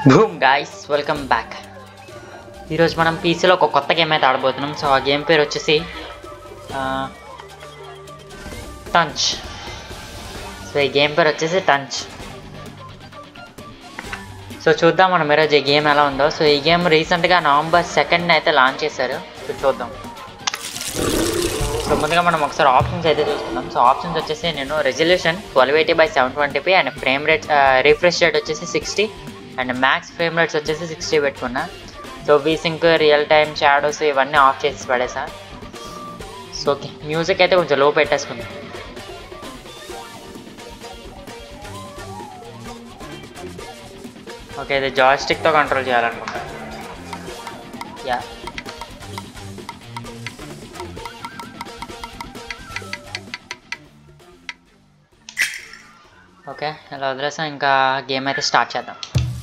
boom guys welcome back ఈరోజు మనం పీసీలో ఒక కొత్త గేమ్ అయితే ఆడబోతున్నాం సో ఆ గేమ్ పేరు వచ్చేసి టంచ్ సో ఈ గేమ్ పేరు వచ్చేసి టంచ్ సో చూద్దాం మనం ఈరోజు ఈ గేమ్ ఎలా ఉందో సో ఈ గేమ్ రీసెంట్గా నవంబర్ సెకండ్ అయితే లాంచ్ చేశారు సో చూద్దాం సో ముందుగా మనం ఒకసారి ఆప్షన్స్ అయితే చూసుకుందాం సో ఆప్షన్స్ వచ్చేసి నేను resolution twelve eighty by seven twenty p and frame rate refresh rate వచ్చేసి sixty and max frame rates వచ్చేసి సిక్స్టీ పెట్టుకున్నా so V sync real time shadows ఇవన్నీ ఆఫ్ చేసి పడేసా సో ఓకే మ్యూజిక్ అయితే కొంచెం లో పెట్టేసుకుందాం ఓకే ఇది జాయిస్టిక్తో కంట్రోల్ చేయాలనుకుంటా యా ఓకే ఇలా వదిలేసాం ఇంకా గేమ్ అయితే స్టార్ట్ చేద్దాం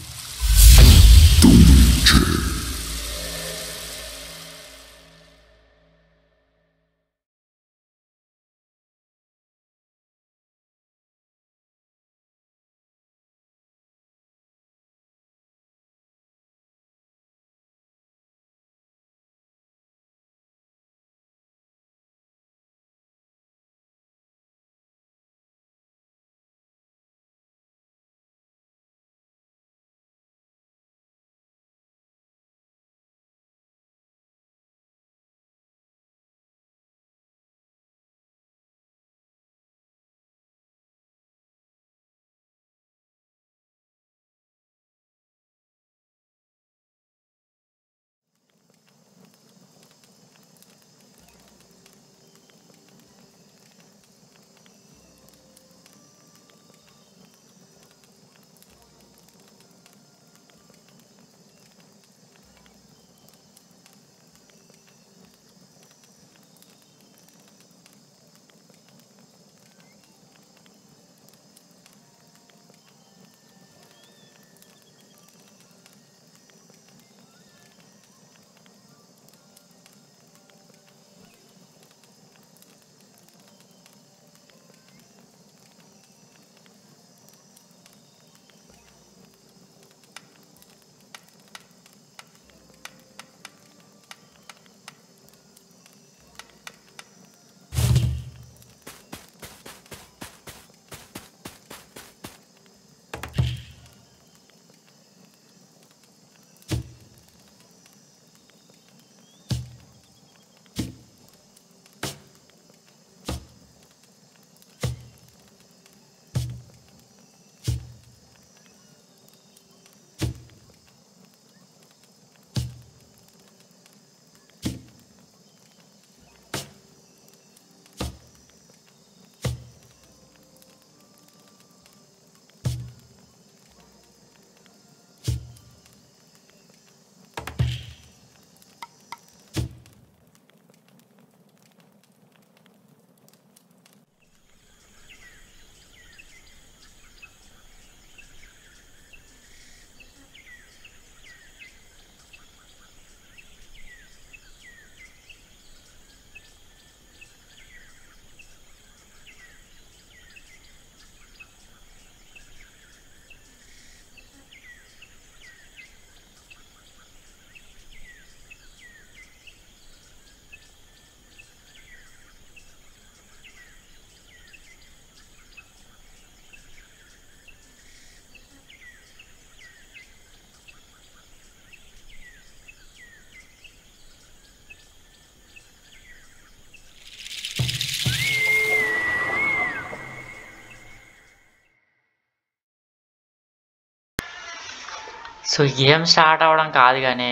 సో గేమ్ స్టార్ట్ అవ్వడం కాదు కానీ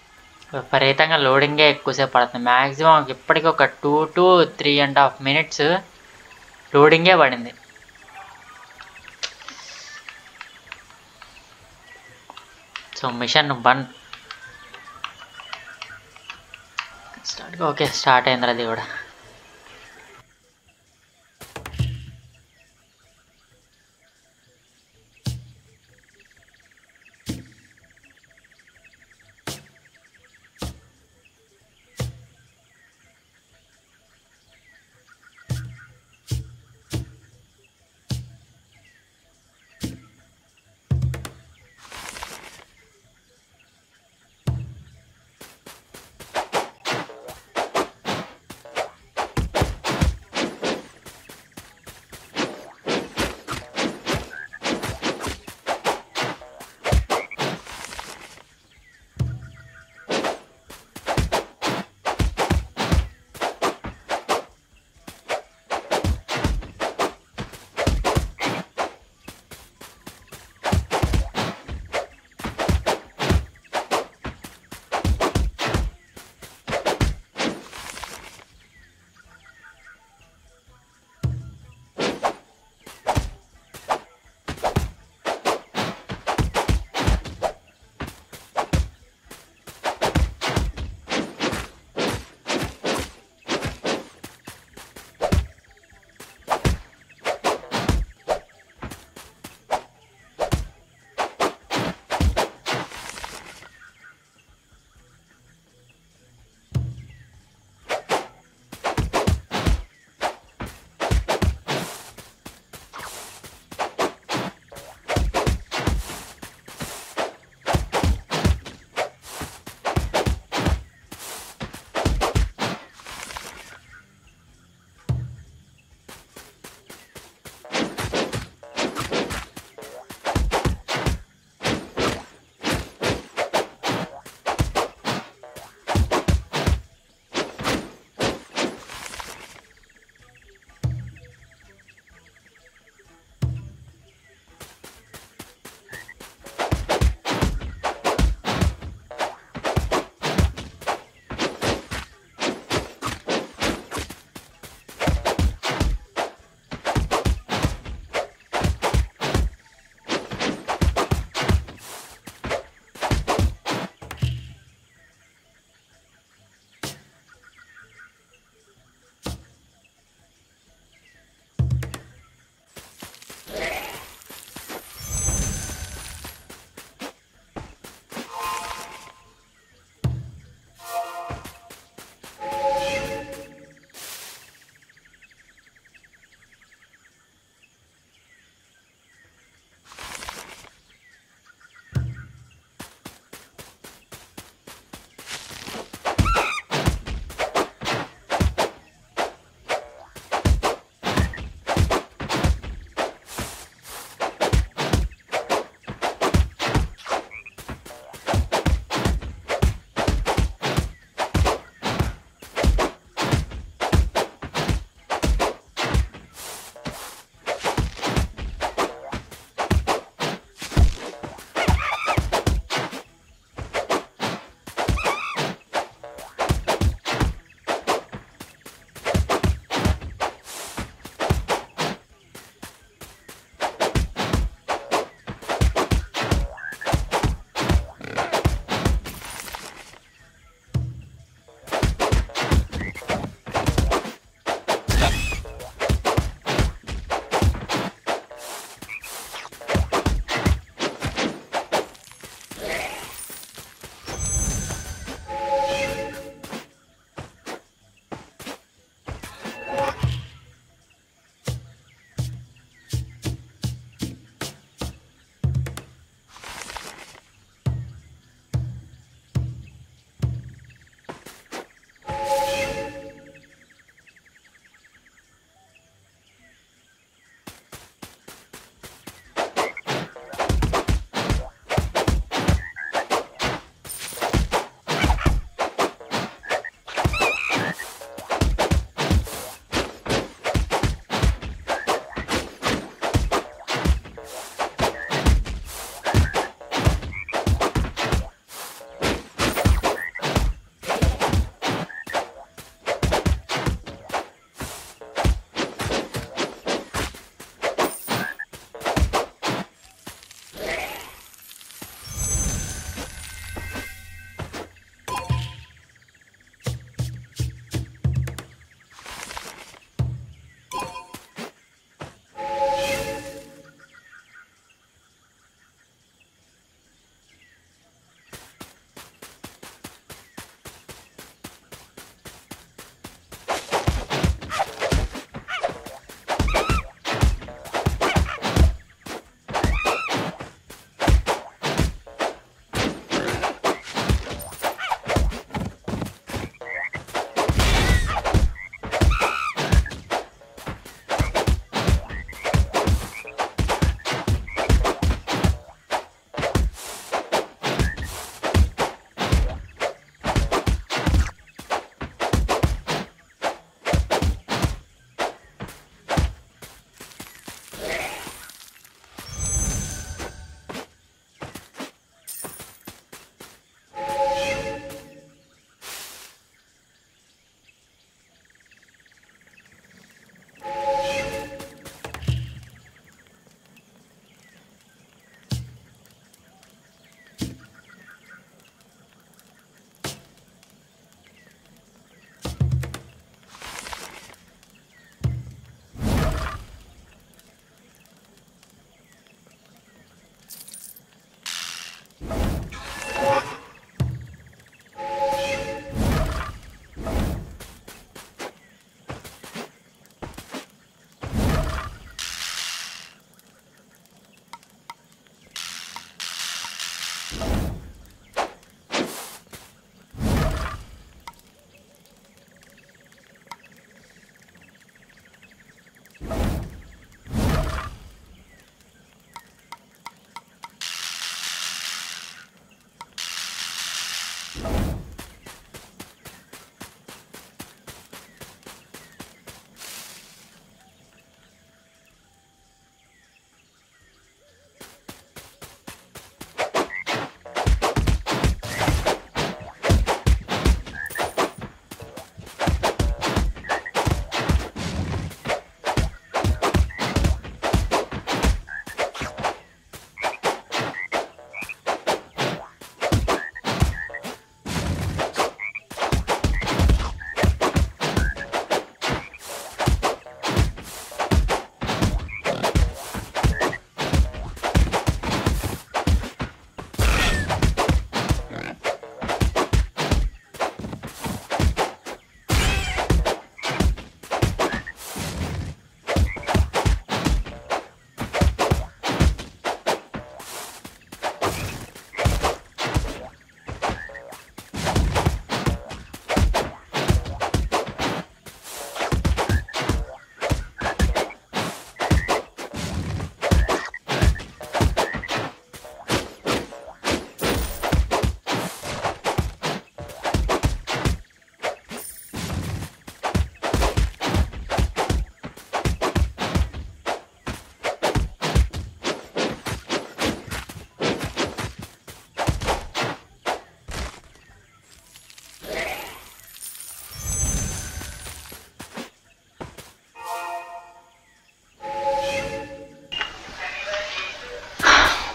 విపరీతంగా లోడింగే ఎక్కువసేపు పడుతుంది మ్యాక్సిమం ఇప్పటికి ఒక two to three and half minutes లోడింగే పడింది సో మిషన్ బన్ స్టార్ట్ ఓకే స్టార్ట్ అయింది అది కూడా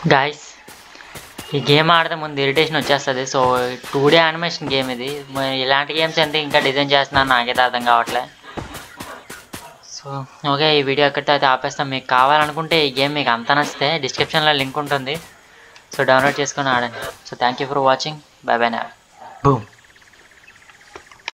గాయస్ ఈ గేమ్ ఆడితే ముందు ఇరిటేషన్ వచ్చేస్తుంది so two D animation game ఇది మరి ఇలాంటి గేమ్స్ ఎంత ఇంకా డిజైన్ చేస్తున్నాను నాకైతే అర్థం కావట్లే సో ఓకే ఈ వీడియో ఎక్కడితో అయితే ఆపేస్తాం మీకు కావాలనుకుంటే ఈ గేమ్ మీకు అంత నచ్చితే డిస్క్రిప్షన్లో లింక్ ఉంటుంది సో డౌన్లోడ్ చేసుకొని ఆడండి so thank you for watching bye bye నా బూమ్